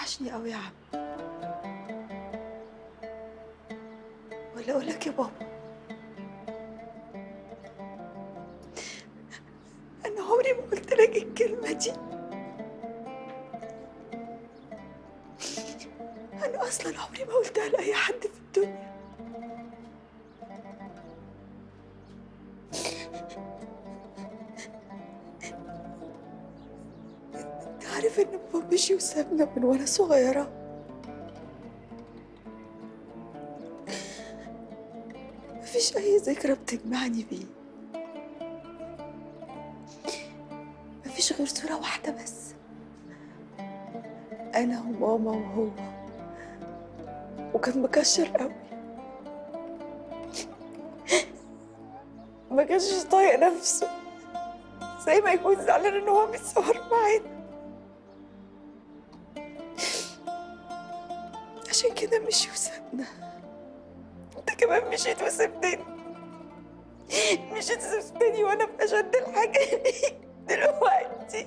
بتوحشني قوي يا عم ولا اقول لك يا بابا انا عمري ما قلت لك الكلمه دي انا اصلا عمري ما قلتها لاي حد في الدنيا انت عارف ان بابا مشي وسابنا من وانا صغيره مفيش اي ذكرى بتجمعني بيه مفيش غير صورة واحدة بس أنا وماما وهو وكان مكشر قوي ما كانش طايق نفسه زي ما يكون زعلان ان هو بيتصور معانا عشان كده مشي وسابنا انت كمان مشيت وسبتني مشيت وسبتني وانا في اشد الحاجه دلوقتي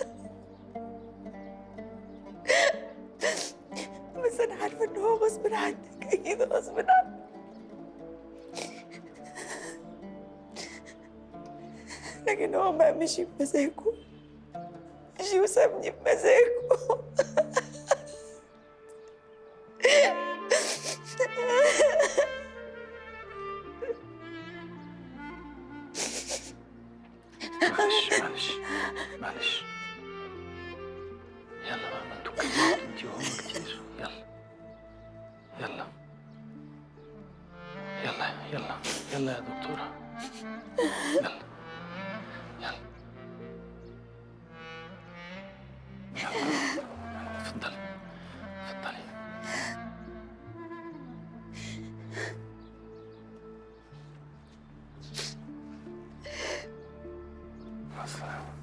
بس انا عارفه ان هو غصب عنك اكيد غصب عنك لكن هو ما مشي بمزاجه مشي وسابني بمزاجه معلش معلش معلش يلا بقى ما انتوا كبرتوا انت وهم كتير يلا يلا يلا يلا يلا يا دكتورة يلا يلا يلا اتفضلي اتفضلي مع السلامة